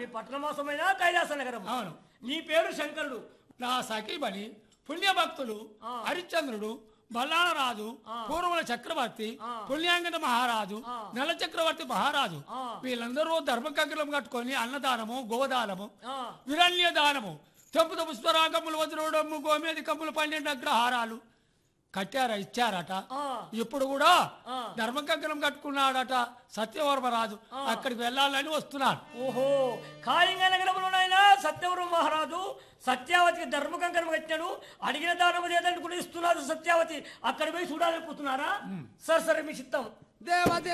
మీ పట్టణమాసమైన కైలాస నగరం అవును. నీ పేరు శంకరుడు నా సఖీబలి పుణ్యభక్తులు ఆ. హరిశ్చంద్రుడు బల్లాళరాజు పూర్వల చక్రవర్తి పుణ్యాంగన మహారాజు ఆ. నల చక్రవర్తి మహారాజు ఆ. వీళ్ళందరూ ధర్మకంకలం కట్టుకొని అన్నదానము గోదానము ఆ, విరణ్య దానము తెంపుత పుష్పరాగములు వజ్రోడము గోమేది కమ్ములు పన్నెండు అగ్రహారాలు కట్టారా ఇచ్చారట ఆ, ఇప్పుడు కూడా ఆ. ధర్మకంకణం కట్టుకున్నాడట సత్యవర్మరాజు అక్కడికి వెళ్ళాలని వస్తున్నాడు ఓహో కాళింగ నగరంలోనైనా సత్యవరం మహారాజు సత్యావతికి ధర్మకంకరం కట్టాడు అడిగిన దానం లేదని కూడా ఇస్తున్నారు సత్యావతి అక్కడ పోయి చూడాలనుకుంటున్నారా సరే సరే మీ చిత్తం దేవదే